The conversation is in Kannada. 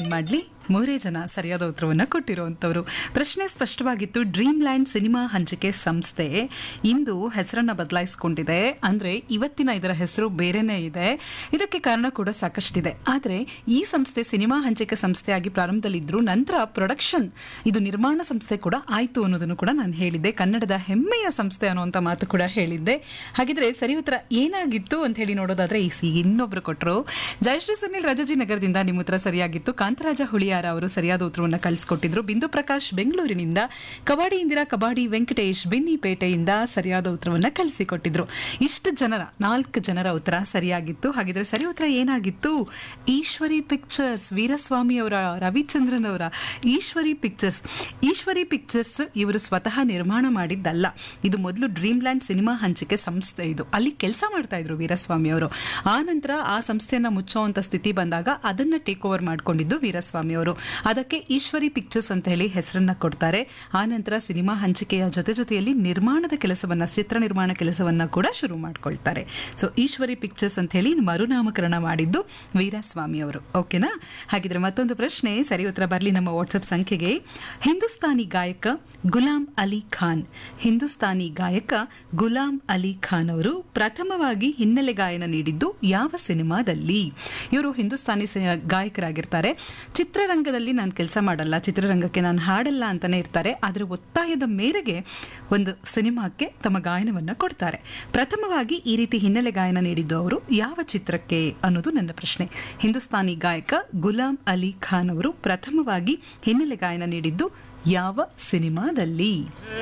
ಮಾಡ್ಲಿ ಮೂರೇ ಜನ ಸರಿಯಾದ ಉತ್ತರವನ್ನ ಕೊಟ್ಟಿರುವಂತವರು ಪ್ರಶ್ನೆ ಸ್ಪಷ್ಟವಾಗಿತ್ತು ಡ್ರೀಮ್ ಲ್ಯಾಂಡ್ ಸಿನಿಮಾ ಹಂಚಿಕೆ ಸಂಸ್ಥೆ ಇಂದು ಹೆಸರನ್ನ ಬದಲಾಯಿಸಿಕೊಂಡಿದೆ ಅಂದ್ರೆ ಇವತ್ತಿನ ಇದರ ಹೆಸರು ಬೇರೆನೇ ಇದೆ ಇದಕ್ಕೆ ಕಾರಣ ಕೂಡ ಸಾಕಷ್ಟಿದೆ ಆದ್ರೆ ಈ ಸಂಸ್ಥೆ ಸಿನಿಮಾ ಹಂಚಿಕೆ ಸಂಸ್ಥೆಯಾಗಿ ಪ್ರಾರಂಭದಲ್ಲಿದ್ರು ನಂತರ ಪ್ರೊಡಕ್ಷನ್ ಇದು ನಿರ್ಮಾಣ ಸಂಸ್ಥೆ ಕೂಡ ಆಯ್ತು ಅನ್ನೋದನ್ನು ಕೂಡ ನಾನು ಹೇಳಿದ್ದೆ ಕನ್ನಡದ ಹೆಮ್ಮೆಯ ಸಂಸ್ಥೆ ಅನ್ನುವಂತ ಮಾತು ಕೂಡ ಹೇಳಿದ್ದೆ ಹಾಗಿದ್ರೆ ಸರಿ ಉತ್ತರ ಏನಾಗಿತ್ತು ಅಂತ ಹೇಳಿ ನೋಡೋದಾದ್ರೆ ಈ ಸಿ ಇನ್ನೊಬ್ರು ಕೊಟ್ಟರು ಜಯಶ್ರೀ ಸುನಿಲ್ ರಜಾಜಿ ನಗರದಿಂದ ನಿಮ್ಮ ಉತ್ತರ ಸರಿಯಾಗಿತ್ತು ಕಾಂತರಾಜ ಹುಳಿಯಾರ ಅವರು ಸರಿಯಾದ ಉತ್ತರವನ್ನ ಕಳಿಸ್ಕೊಟ್ಟಿದ್ರು ಬಿಂದು ಪ್ರಕಾಶ್ ಬೆಂಗಳೂರಿನಿಂದ ಕಬಾಡಿ ಇಂದಿರಾ ಕಬಾಡಿ ವೆಂಕಟೇಶ್ ಬಿನ್ನಿಪೇಟೆಯಿಂದ ಸರಿಯಾದ ಉತ್ತರವನ್ನ ಕಳಿಸಿಕೊಟ್ಟಿದ್ರು ಇಷ್ಟು ಜನರ ನಾಲ್ಕು ಜನರ ಉತ್ತರ ಸರಿಯಾಗಿತ್ತು ಹಾಗಿದ್ರೆ ಸರಿ ಉತ್ತರ ಏನಾಗಿತ್ತು ಈಶ್ವರಿ ಪಿಕ್ಚರ್ಸ್ ವೀರಸ್ವಾಮಿ ಅವರ ರವಿಚಂದ್ರನ್ ಅವರ ಈಶ್ವರಿ ಪಿಕ್ಚರ್ಸ್ ಈಶ್ವರಿ ಪಿಕ್ಚರ್ಸ್ ಇವರು ಸ್ವತಃ ನಿರ್ಮಾಣ ಮಾಡಿದ್ದಲ್ಲ ಇದು ಮೊದಲು ಡ್ರೀಮ್ ಲ್ಯಾಂಡ್ ಸಿನಿಮಾ ಹಂಚಿಕೆ ಸಂಸ್ಥೆ ಇದು ಅಲ್ಲಿ ಕೆಲಸ ಮಾಡ್ತಾ ಇದ್ರು ವೀರಸ್ವಾಮಿ ಅವರು ಆ ನಂತರ ಆ ಸಂಸ್ಥೆಯನ್ನ ಮುಚ್ಚುವಂತ ಸ್ಥಿತಿ ಬಂದಾಗ ಅದನ್ನ ಟೇಕ್ ಓವರ್ ಮಾಡ್ಕೊಂಡಿದ್ದು ವೀರಸ್ವಾಮಿ ಅವರು ಅದಕ್ಕೆ ಈಶ್ವರಿ ಪಿಕ್ಚರ್ಸ್ ಅಂತ ಹೇಳಿ ಹೆಸರನ್ನ ಕೊಡ್ತಾರೆ ಆ ನಂತರ ಸಿನಿಮಾ ಹಂಚಿಕೆಯ ಜೊತೆ ಜೊತೆಯಲ್ಲಿ ನಿರ್ಮಾಣದ ಕೆಲಸವನ್ನ ಚಿತ್ರ ನಿರ್ಮಾಣ ಕೆಲಸವನ್ನ ಕೂಡ ಶುರು ಮಾಡ್ಕೊಳ್ತಾರೆ ಸೊ ಈಶ್ವರಿ ಪಿಕ್ಚರ್ಸ್ ಅಂತ ಹೇಳಿ ಮರುನಾಮಕರಣ ಮಾಡಿದ್ದು ವೀರಸ್ವಾಮಿ ಅವರು ಓಕೆನಾ ಹಾಗಿದ್ರೆ ಮತ್ತೊಂದು ಪ್ರಶ್ನೆ ಸರಿ ಉತ್ತರ ಬರಲಿ ನಮ್ಮ ವಾಟ್ಸ್ಆಪ್ ಸಂಖ್ಯೆಗೆ ಹಿಂದೂಸ್ತಾನಿ ಗಾಯಕ ಗುಲಾಂ ಅಲಿ ಖಾನ್ ಹಿಂದೂಸ್ತಾನಿ ಗಾಯಕ ಗುಲಾಂ ಅಲಿ ಖಾನ್ ಅವರು ಪ್ರಥಮವಾಗಿ ಹಿನ್ನೆಲೆ ಗಾಯನ ನೀಡಿದ್ದು ಯಾವ ಸಿನಿಮಾದಲ್ಲಿ ಇವರು ಹಿಂದೂಸ್ತಾನಿ ಸ- ಗಾಯಕರಾಗಿರ್ತಾರೆ ಚಿತ್ರರಂಗದಲ್ಲಿ ನಾನು ಕೆಲಸ ಮಾಡಲ್ಲ ಚಿತ್ರರಂಗಕ್ಕೆ ನಾನು ಹಾಡಲ್ಲ ಅಂತಾನೆ ಇರ್ತಾರೆ ಆದರೆ ಒತ್ತಾಯದ ಮೇರೆಗೆ ಒಂದು ಸಿನಿಮಾಕ್ಕೆ ತಮ್ಮ ಗಾಯನವನ್ನ ಕೊಡ್ತಾರೆ ಪ್ರಥಮವಾಗಿ ಈ ರೀತಿ ಹಿನ್ನೆಲೆ ಗಾಯನ ನೀಡಿದ್ದು ಅವರು ಯಾವ ಚಿತ್ರಕ್ಕೆ ಅನ್ನೋದು ನನ್ನ ಪ್ರಶ್ನೆ ಹಿಂದೂಸ್ತಾನಿ ಗಾಯಕ ಗುಲಾಂ ಅಲಿ ಖಾನ್ ಅವರು ಪ್ರಥಮವಾಗಿ ಹಿನ್ನೆಲೆ ಗಾಯನ ನೀಡಿದ್ದು ಯಾವ ಸಿನಿಮಾದಲ್ಲಿ